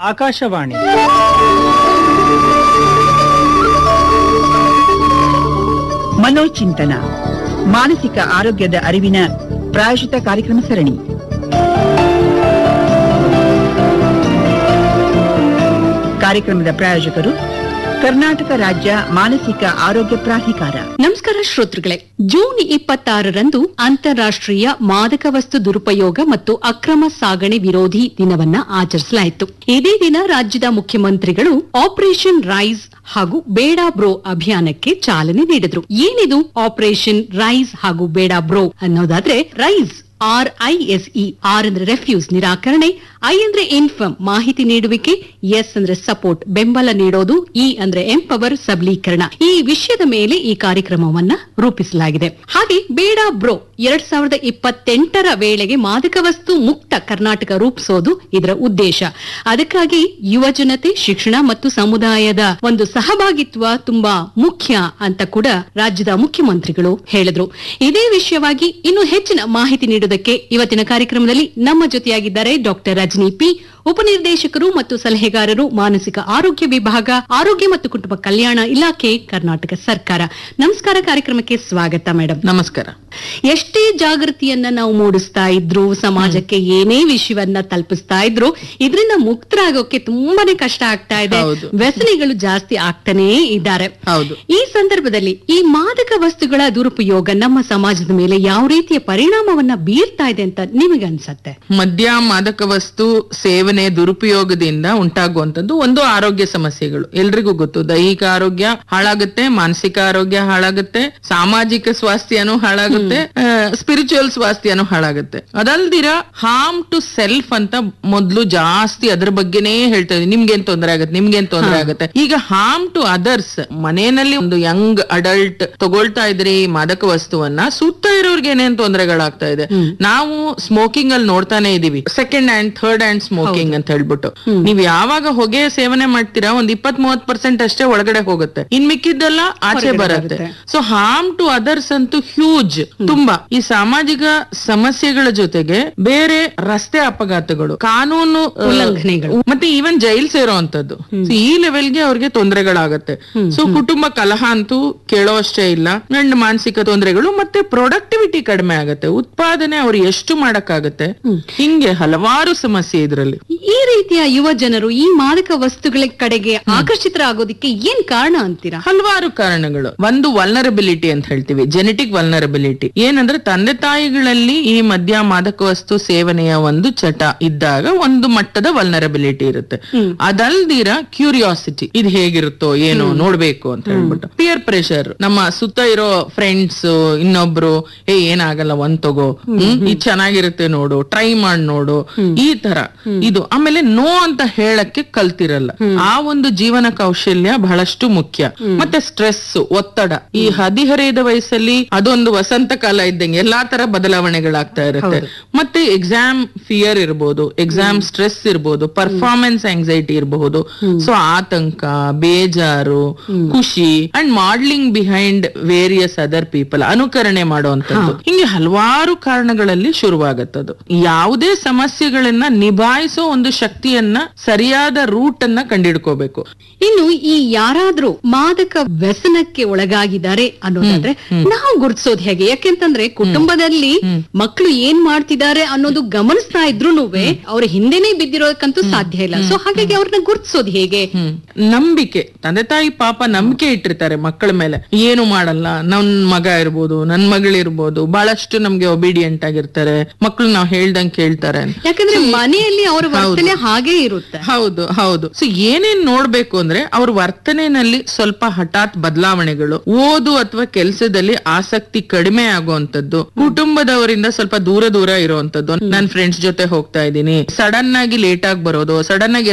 ಆಕಾಶವಾಣಿ ಮನೋಚಿಂತನ ಮಾನಸಿಕ ಆರೋಗ್ಯದ ಅರಿವಿನ ಪ್ರಾಯೋಜಿತ ಕಾರ್ಯಕ್ರಮ ಸರಣಿ ಕಾರ್ಯಕ್ರಮದ ಪ್ರಾಯೋಜಕರು ಕರ್ನಾಟಕ ರಾಜ್ಯ ಮಾನಸಿಕ ಆರೋಗ್ಯ ಪ್ರಾಧಿಕಾರ ನಮಸ್ಕಾರ ಶ್ರೋತೃಗಳೇ ಜೂನ್ ಇಪ್ಪತ್ತಾರರಂದು ಅಂತಾರಾಷ್ಟ್ರೀಯ ಮಾದಕ ವಸ್ತು ದುರುಪಯೋಗ ಮತ್ತು ಅಕ್ರಮ ಸಾಗಣೆ ವಿರೋಧಿ ದಿನವನ್ನ ಆಚರಿಸಲಾಯಿತು ಇದೇ ದಿನ ರಾಜ್ಯದ ಮುಖ್ಯಮಂತ್ರಿಗಳು ಆಪರೇಷನ್ ರೈಸ್ ಹಾಗೂ ಬೇಡ ಬ್ರೋ ಅಭಿಯಾನಕ್ಕೆ ಚಾಲನೆ ನೀಡಿದ್ರು ಏನಿದು ಆಪರೇಷನ್ ರೈಸ್ ಹಾಗೂ ಬೇಡ ಬ್ರೋ ಅನ್ನೋದಾದ್ರೆ rise R I S E R ಅಂದ್ರೆ ರೆಫ್ಯೂಸ್ ನಿರಾಕರಣೆ ಐ ಅಂದ್ರೆ ಇನ್ಫರ್ಮ್ ಮಾಹಿತಿ ನೀಡುವಿಕೆ ಎಸ್ ಅಂದ್ರೆ ಸಪೋರ್ಟ್ ಬೆಂಬಲ ನೀಡೋದು ಇ ಅಂದ್ರೆ ಎಂಪವರ್ ಸಬಲೀಕರಣ ಈ ವಿಷಯದ ಮೇಲೆ ಈ ಕಾರ್ಯಕ್ರಮವನ್ನ ರೂಪಿಸಲಾಗಿದೆ ಹಾಗೆ ಬೇಡ ಬ್ರೋ ಎರಡ್ ಸಾವಿರದ ಇಪ್ಪತ್ತೆಂಟರ ವೇಳೆಗೆ ಮಾದಕ ವಸ್ತು ಮುಕ್ತ ಕರ್ನಾಟಕ ರೂಪಿಸೋದು ಇದರ ಉದ್ದೇಶ ಅದಕ್ಕಾಗಿ ಯುವ ಜನತೆ ಶಿಕ್ಷಣ ಮತ್ತು ಸಮುದಾಯದ ಒಂದು ಸಹಭಾಗಿತ್ವ ತುಂಬಾ ಮುಖ್ಯ ಅಂತ ಕೂಡ ರಾಜ್ಯದ ಮುಖ್ಯಮಂತ್ರಿಗಳು ಹೇಳಿದ್ರು ಇದೇ ವಿಷಯವಾಗಿ ಇನ್ನು ಹೆಚ್ಚಿನ ಮಾಹಿತಿ ನೀಡುವುದಕ್ಕೆ ಇವತ್ತಿನ ಕಾರ್ಯಕ್ರಮದಲ್ಲಿ ನಮ್ಮ ಜೊತೆಯಾಗಿದ್ದಾರೆ ಡಾಕ್ಟರ್ ರಜನಿ ಪಿ ಉಪನಿರ್ದೇಶಕರು ಮತ್ತು ಸಲಹೆಗಾರರು ಮಾನಸಿಕ ಆರೋಗ್ಯ ವಿಭಾಗ ಆರೋಗ್ಯ ಮತ್ತು ಕುಟುಂಬ ಕಲ್ಯಾಣ ಇಲಾಖೆ ಕರ್ನಾಟಕ ಸರ್ಕಾರ ನಮಸ್ಕಾರ ಕಾರ್ಯಕ್ರಮಕ್ಕೆ ಸ್ವಾಗತ ಮೇಡಮ್ ನಮಸ್ಕಾರ ಎಷ್ಟೇ ಜಾಗೃತಿಯನ್ನ ನಾವು ಮೂಡಿಸ್ತಾ ಇದ್ರು ಸಮಾಜಕ್ಕೆ ಏನೇ ವಿಷಯವನ್ನ ತಲುಪಿಸ್ತಾ ಇದ್ರು ಇದರಿಂದ ಮುಕ್ತರಾಗೋಕೆ ತುಂಬಾನೇ ಕಷ್ಟ ಆಗ್ತಾ ಇದೆ ಹೌದು. ವ್ಯಸನಿಗಳು ಜಾಸ್ತಿ ಆಗ್ತಾನೇ ಇದ್ದಾರೆ ಹೌದು ಈ ಸಂದರ್ಭದಲ್ಲಿ ಈ ಮಾದಕ ವಸ್ತುಗಳ ದುರುಪಯೋಗ ನಮ್ಮ ಸಮಾಜದ ಮೇಲೆ ಯಾವ ರೀತಿಯ ಪರಿಣಾಮವನ್ನ ಬೀರ್ತಾ ಇದೆ ಅಂತ ನಿಮಗೆ ಅನ್ಸತ್ತೆ ಮದ್ಯ ಮಾದಕ ವಸ್ತು ಸೇವನೆ ದುರುಪಯೋಗದಿಂದ ಉಂಟಾಗುವಂತದ್ದು ಒಂದು ಆರೋಗ್ಯ ಸಮಸ್ಯೆಗಳು ಎಲ್ರಿಗೂ ಗೊತ್ತು ದೈಹಿಕ ಆರೋಗ್ಯ ಹಾಳಾಗುತ್ತೆ ಮಾನಸಿಕ ಆರೋಗ್ಯ ಹಾಳಾಗುತ್ತೆ ಸಾಮಾಜಿಕ ಸ್ವಾಸ್ಥ್ಯನೂ ಹಾಳಾಗುತ್ತೆ ಸ್ಪಿರಿಚುವಲ್ ಸ್ವಾಸ್ಥ್ಯನೂ ಹಾಳಾಗುತ್ತೆ ಅದಲ್ದಿರ ಹಾರ್ಮ್ ಟು ಸೆಲ್ಫ್ ಅಂತ ಮೊದ್ಲು ಜಾಸ್ತಿ ಅದ್ರ ಬಗ್ಗೆನೇ ಹೇಳ್ತಾ ಇದ್ವಿ ನಿಮ್ಗೇನ್ ತೊಂದರೆ ಆಗುತ್ತೆ ನಿಮ್ಗೇನ್ ತೊಂದರೆ ಆಗುತ್ತೆ ಈಗ ಹಾರ್ಮ್ ಟು ಅದರ್ಸ್ ಮನೆಯಲ್ಲಿ ಒಂದು ಯಂಗ್ ಅಡಲ್ಟ್ ತಗೊಳ್ತಾ ಇದ್ರಿ ಈ ಮಾದಕ ವಸ್ತುವನ್ನ ಸುತ್ತ ಇರೋರ್ಗೆ ಏನೇನ್ ತೊಂದರೆಗಳಾಗ್ತಾ ಇದೆ ನಾವು ಸ್ಮೋಕಿಂಗ್ ಅಲ್ಲಿ ನೋಡ್ತಾನೆ ಇದೀವಿ second hand third hand smoking ಅಂತ ಹೇಳ್ಬಿಟ್ಟು ನೀವ್ ಯಾವಾಗ ಹೊಗೆ ಸೇವನೆ ಮಾಡ್ತೀರಾ ಒಂದ್ ಇಪ್ಪತ್ ಮೂವತ್ ಪರ್ಸೆಂಟ್ ಅಷ್ಟೇ ಒಳಗಡೆ ಹೋಗುತ್ತೆ ಇನ್ ಮಿಕ್ಕಿದ್ದೆಲ್ಲ ಆಚೆ ಬರುತ್ತೆ ಸೊ ಹಾರ್ಮ್ ಟು ಅದರ್ಸ್ ಅಂತೂ ಹ್ಯೂಜ್ ತುಂಬಾ ಈ ಸಾಮಾಜಿಕ ಸಮಸ್ಯೆಗಳ ಜೊತೆಗೆ ಬೇರೆ ರಸ್ತೆ ಅಪಘಾತಗಳು ಕಾನೂನು ಆ, ಉಲ್ಲಂಘನೆಗಳು. ಮತ್ತೆ ಈವನ್ ಜೈಲ್ ಸೇರೋ ಅಂತದ್ದು ಈ ಲೆವೆಲ್ಗೆ ಅವ್ರಿಗೆ ತೊಂದರೆಗಳಾಗತ್ತೆ ಸೊ ಕುಟುಂಬ ಕಲಹ ಅಂತೂ ಕೇಳೋ ಅಷ್ಟೇ ಇಲ್ಲ ಅಂಡ್ ಮಾನಸಿಕ ತೊಂದರೆಗಳು ಮತ್ತೆ ಪ್ರೊಡಕ್ಟಿವಿಟಿ ಕಡಿಮೆ ಆಗತ್ತೆ ಉತ್ಪಾದನೆ ಅವ್ರು ಎಷ್ಟು ಮಾಡಕ್ಕಾಗತ್ತೆ ಹಿಂಗೆ ಹಲವಾರು ಸಮಸ್ಯೆ ಇದ್ರಲ್ಲಿ ಈ ರೀತಿಯ ಯುವ ಜನರು ಈ ಮಾದಕ ವಸ್ತುಗಳ ಕಡೆಗೆ ಆಕರ್ಷಿತರಾಗೋದಿಕ್ಕೆ ಏನ್ ಕಾರಣ ಅಂತೀರಾ ಹಲವಾರು ಕಾರಣಗಳು ಒಂದು ವಲ್ನರಬಿಲಿಟಿ ಅಂತ ಹೇಳ್ತೀವಿ ಜೆನೆಟಿಕ್ ವಲ್ನರಬಿಲಿಟಿ ಏನಂದ್ರೆ ತಂದೆ ತಾಯಿಗಳಲ್ಲಿ ಈ ಮದ್ಯ ಮಾದಕ ವಸ್ತು ಸೇವನೆಯ ಒಂದು ಚಟ ಇದ್ದಾಗ ಒಂದು ಮಟ್ಟದ ವಲ್ನರಬಿಲಿಟಿ ಇರುತ್ತೆ ಅದಲ್ದಿರ ಕ್ಯೂರಿಯಾಸಿಟಿ ಇದು ಹೇಗಿರುತ್ತೋ ಏನೋ ನೋಡ್ಬೇಕು ಅಂತ ಹೇಳ್ಬಿಟ್ಟು ಪಿಯರ್ ಪ್ರೆಷರ್ ನಮ್ಮ ಸುತ್ತ ಇರೋ ಫ್ರೆಂಡ್ಸ್ ಇನ್ನೊಬ್ರು ಏ ಏನಾಗಲ್ಲ ಒಂದ್ ತಗೋ ಹ್ಮ್, ಇದ್ ಚೆನ್ನಾಗಿರುತ್ತೆ ನೋಡು ಟ್ರೈ ಮಾಡ್ ನೋಡು ಈ ತರ ಇದು ಆಮೇಲೆ ನೋ ಅಂತ ಹೇಳಕ್ಕೆ ಕಲ್ತಿರಲ್ಲ ಆ ಒಂದು ಜೀವನ ಕೌಶಲ್ಯ ಬಹಳಷ್ಟು ಮುಖ್ಯ ಮತ್ತೆ ಸ್ಟ್ರೆಸ್ ಒತ್ತಡ ಈ ಹದಿಹರೆಯದ ವಯಸ್ಸಲ್ಲಿ ಅದೊಂದು ವಸಂತ ಕಾಲ ಇದ್ದಂಗೆ ಎಲ್ಲಾ ತರ ಬದಲಾವಣೆಗಳಾಗ್ತಾ ಇರುತ್ತೆ ಮತ್ತೆ ಎಕ್ಸಾಮ್ ಫಿಯರ್ ಇರ್ಬೋದು ಎಕ್ಸಾಮ್ ಸ್ಟ್ರೆಸ್ ಇರ್ಬೋದು ಪರ್ಫಾರ್ಮೆನ್ಸ್ ಆಂಗ್ಸೈಟಿ ಇರಬಹುದು ಸೊ ಆತಂಕ ಬೇಜಾರು ಖುಷಿ and modelling behind various other people ಅನುಕರಣೆ ಮಾಡುವಂತದ್ದು ಹಿಂಗೆ ಹಲವಾರು ಕಾರಣಗಳಲ್ಲಿ ಶುರುವಾಗತ್ತದು ಯಾವುದೇ ಸಮಸ್ಯೆಗಳನ್ನ ನಿಭಾಯಿಸೋ ಒಂದು ಶಕ್ತಿಯನ್ನ ಸರಿಯಾದ ರೂಟ್ ಅನ್ನ ಕಂಡಿಡ್ಕೋಬೇಕು ಇನ್ನು ಈ ಯಾರಾದ್ರೂ ಮಾದಕ ವ್ಯಸನಕ್ಕೆ ಒಳಗಾಗಿದ್ದಾರೆ ಅನ್ನೋದಾದ್ರೆ ನಾವು ಗುರುತಿಸೋದು ಹೇಗೆ ಯಾಕೆಂತಂದ್ರೆ ಕುಟುಂಬದಲ್ಲಿ ಮಕ್ಕಳು ಏನ್ ಮಾಡ್ತಿದ್ದಾರೆ ಅನ್ನೋದು ಗಮನಿಸ್ತಾ ಇದ್ರೂನುವೆ ಅವ್ರ ಹಿಂದೆನೆ ಬಿದ್ದಿರೋದಕ್ಕಂತೂ ಸಾಧ್ಯ ಇಲ್ಲ ಸೊ ಹಾಗಾಗಿ ಅವ್ರನ್ನ ಗುರುತಿಸೋದು ಹೇಗೆ ಹ್ಮ್ ನಂಬಿಕೆ ತಂದೆ ತಾಯಿ ಪಾಪ ನಂಬಿಕೆ ಇಟ್ಟಿರ್ತಾರೆ ಮಕ್ಕಳ ಮೇಲೆ ಏನು ಮಾಡಲ್ಲ ನನ್ ಮಗ ಇರ್ಬೋದು ನನ್ ಮಗಳಿರ್ಬೋದು ಬಹಳಷ್ಟು ನಮ್ಗೆ ಒಬಿಡಿಯಂಟ್ ಆಗಿರ್ತಾರೆ ಮಕ್ಳು ನಾವ್ ಹೇಳ್ದಂಗ್ ಕೇಳ್ತಾರೆ ಯಾಕಂದ್ರೆ ಮನೆಯಲ್ಲಿ ಅವ್ರ ವರ್ತನೆ ಹಾಗೆ ಇರುತ್ತೆ ಹೌದು ಹೌದು ಸೊ ಏನೇನ್ ನೋಡ್ಬೇಕು ಅಂದ್ರೆ ಅವ್ರ ವರ್ತನೆನಲ್ಲಿ ಸ್ವಲ್ಪ ಹಠಾತ್ ಬದಲಾವಣೆಗಳು ಓದು ಅಥವಾ ಕೆಲಸದಲ್ಲಿ ಆಸಕ್ತಿ ಕಡಿಮೆ ಆಗುವಂತದ್ದು ಕುಟುಂಬದವರಿಂದ ಸ್ವಲ್ಪ ದೂರ ದೂರ ಇರುವಂತದ್ದು ನನ್ ಫ್ರೆಂಡ್ಸ್ ಜೊತೆ ಹೋಗ್ತಾ ಇದ್ದೀನಿ ಸಡನ್ ಆಗಿ ಲೇಟ್ ಆಗಿ ಬರೋದು ಸಡನ್ ಆಗಿ